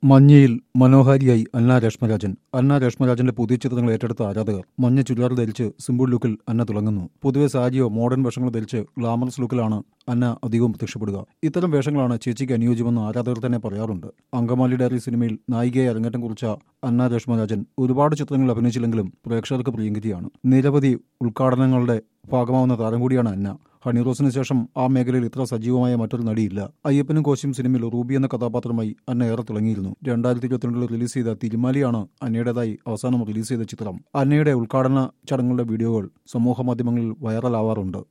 മഞ്ഞയിൽ മനോഹാരിയായി അന്ന രശ്മരാജൻ അന്ന രശ്മരാജന്റെ പുതിയ ചിത്രങ്ങൾ ഏറ്റെടുത്ത ആരാധകർ മഞ്ഞ ചുരിദാർ ധരിച്ച് സിമ്പിൾ ലുക്കിൽ അന്ന തിളങ്ങുന്നു പൊതുവെ സാരിയോ മോഡേൺ വേഷങ്ങൾ ധരിച്ച് ഗ്ലാമറസ് ലുക്കിലാണ് അന്ന അധികവും പ്രത്യക്ഷപ്പെടുക ഇത്തരം വേഷങ്ങളാണ് ചേച്ചിക്ക് അനുയോജ്യമെന്ന് ആരാധകർ തന്നെ പറയാറുണ്ട് അങ്കമാലി ഡയറി സിനിമയിൽ നായികയെ അരങ്ങേറ്റം കുറിച്ച അന്ന രശ്മരാജൻ ഒരുപാട് ചിത്രങ്ങളിൽ അഭിനയിച്ചില്ലെങ്കിലും പ്രേക്ഷകർക്ക് പ്രിയങ്കരിയാണ് നിരവധി ഉദ്ഘാടനങ്ങളുടെ ഭാഗമാവുന്ന താരം കൂടിയാണ് അന്ന ഹണിറോസിന് ശേഷം ആ മേഖലയിൽ ഇത്ര സജീവമായ മറ്റൊരു നടിയില്ല അയ്യപ്പനും കോശിയും സിനിമയിൽ റൂബി എന്ന കഥാപാത്രമായി അന്ന ഏറെ തിളങ്ങിയിരുന്നു രണ്ടായിരത്തി ഇരുപത്തിരണ്ടിൽ റിലീസ് ചെയ്ത തിരുമാലിയാണ് അന്നയുടേതായി അവസാനം റിലീസ് ചെയ്ത ചിത്രം അന്നയുടെ ഉദ്ഘാടന ചടങ്ങുകളുടെ വീഡിയോകൾ സമൂഹ മാധ്യമങ്ങളിൽ വൈറലാവാറുണ്ട്